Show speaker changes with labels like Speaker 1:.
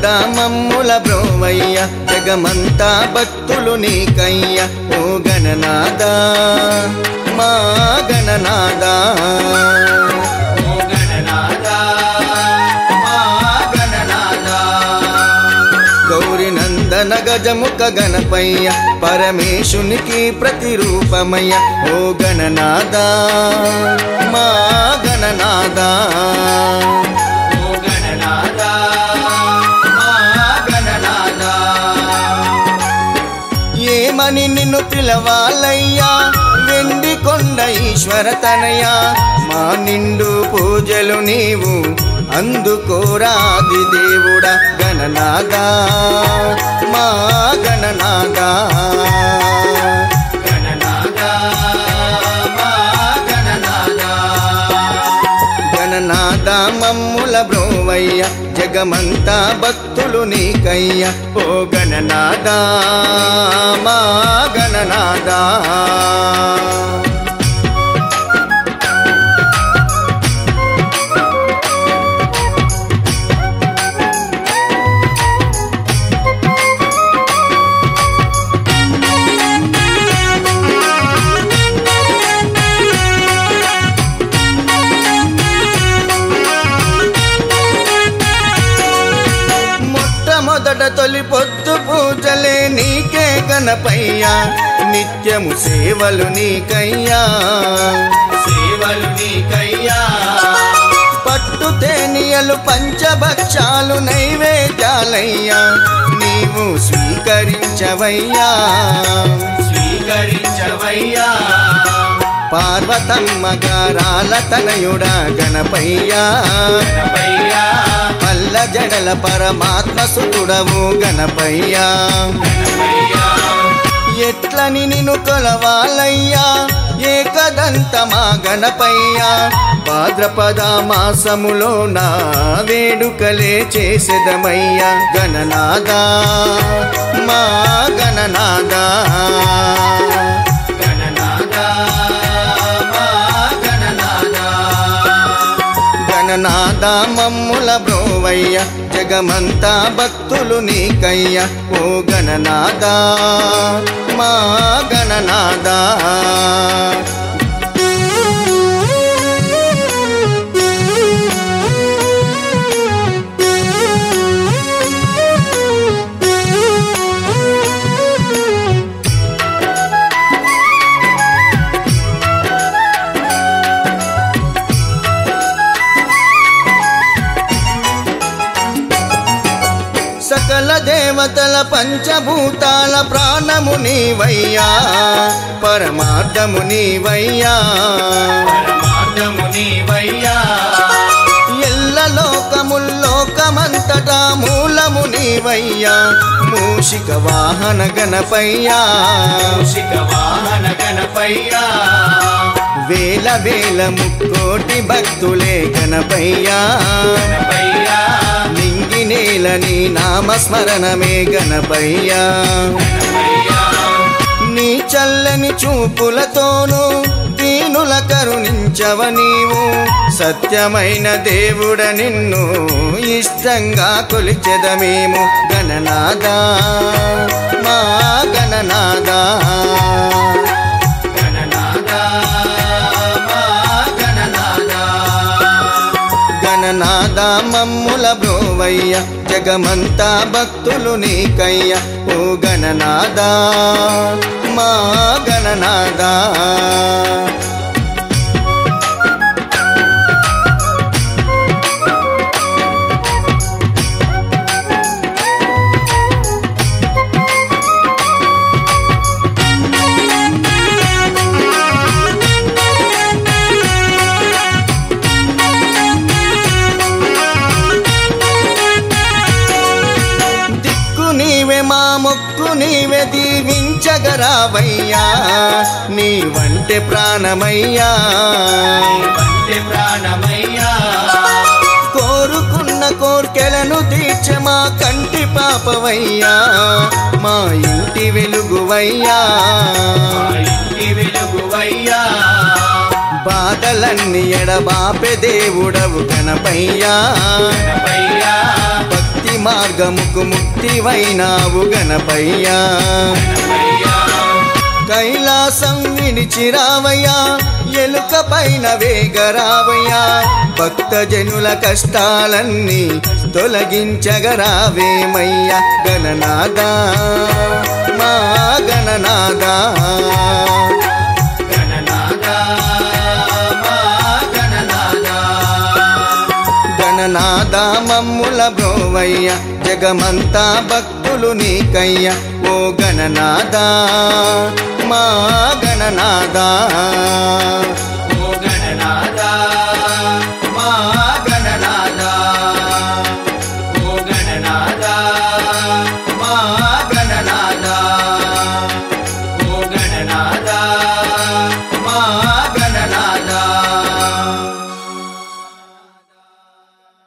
Speaker 1: మమ్ముల బ్రోవయ్య జగమంతా భక్తులు నీకయ్య ఓ గణనాదా మా గణనాదా
Speaker 2: ఓ గణనాథా మా గణనాథా
Speaker 1: గౌరి నందన గజముఖ గణపయ్య పరమేశునికి ప్రతిరూపమయ్య ఓ గణనాదా మా గణనాదా
Speaker 2: ఓ గణనాథా మా గణనాథా
Speaker 1: ఏమని నిన్ను పిలవాలయ్యా వెండి కొండ ఈశ్వర తనయ మా నిండు పూజలు నీవు అందుకోరాది దేవుడా గణనాదా మా గణనాదా
Speaker 2: గణనాథా మా గణనాథా
Speaker 1: గణనాద మమ్ముల బ్రోవయ్య జగమంతా భక్తులు నీకయ్య ఓ గణనాదా మా గణనాదా మొట్టమొదట తొలి పొద్దు పూజలే నీకే గణపయ్యా నిత్యము సేవలు నీకయ్యా
Speaker 2: సేవలు నీకయ్యా
Speaker 1: పట్టు తేనియలు పంచభక్షాలు నైవేద్యాలయ్యా నీవు స్వీకరించవయ్యా
Speaker 2: స్వీకరించవయ్యా
Speaker 1: పార్వతమ్మ గారాల తనయుడా గణపయ్యా
Speaker 2: గణపయ్యా
Speaker 1: పల్ల జడల పరమాత్మ సుతుడవు గణపయ్యా
Speaker 2: గణపయ్యా
Speaker 1: ఎట్లని నిన్ను కొలవాలయ్యా ఏకదంతమా గణపయ్యా భాద్రపద మాసములో నా వేడుకలే చేసేదమయ్యా గణనాదా మా గణనాదా
Speaker 2: గణనాథా మా గణనాథా
Speaker 1: గణనాదా మమ్ముల బ్రోవయ్య జగమంతా భక్తులు నీకయ్య ఓ గణనాదా మా గణనాదా సకల దేవతల పంచభూతాల ప్రాణము నీవయ్యా పరమార్థము నీవయ్యా
Speaker 2: పరమార్థము నీవయ్యా
Speaker 1: ఎల్ల లోకముల్లోకమంతటా మూలము నీవయ్యా మూషిక వాహన గణపయ్యా
Speaker 2: కౌశిక వాహన గణపయ్యా
Speaker 1: వేల వేల ముక్కోటి భక్తులే గణపయ్యా
Speaker 2: గణపయ్యా
Speaker 1: నింగి నేల నీ నామస్మరణమే గణపయ్యా
Speaker 2: గణపయ్యా
Speaker 1: నీ చల్లని చూపులతోనూ దీనుల కరుణించవ నీవు సత్యమైన దేవుడ నిన్ను ఇష్టంగా కొలిచెదమేము గణనాదా మా గణనాదా
Speaker 2: గణనాథా మా గణనాథా
Speaker 1: గణనాద మమ్ముల బ్రోవయ్య జగమంతా భక్తులు నీకయ్య ఓ గణనాదా మా గణనాదా దిక్కు నీవే మా మొక్కు నీవే దీవించగరావయ్యా నీ వంటి ప్రాణమయ్యా
Speaker 2: వంటి ప్రాణమయ్యా
Speaker 1: కోరుకున్న కోర్కెలను తీర్చ మా కంటి పాపవయ్యా మా ఇంటి వెలుగువయ్యా
Speaker 2: మా ఇంటి వెలుగువయ్యా
Speaker 1: బాధలన్నీ ఎడబాపె దేవుడవు గణపయ్యా
Speaker 2: గణపయ్యా
Speaker 1: భక్తి మార్గముకు ముక్తివైనావు గణపయ్యా
Speaker 2: గణపయ్యా
Speaker 1: కైలాసం విడిచిరావయ్యా ఎలుక పైన వేగరావయ్యా భక్తజనుల కష్టాలన్నీ తొలగించగరావేమయ్యా గణనాదా మా గణనాదా
Speaker 2: గణనాదా మా గణనాదా
Speaker 1: గణనాదా మమ్ముల బ్రోవయ్య జగమంతా భక్తులు నీకయ్య ఓ గణనాదా మా గణనాదా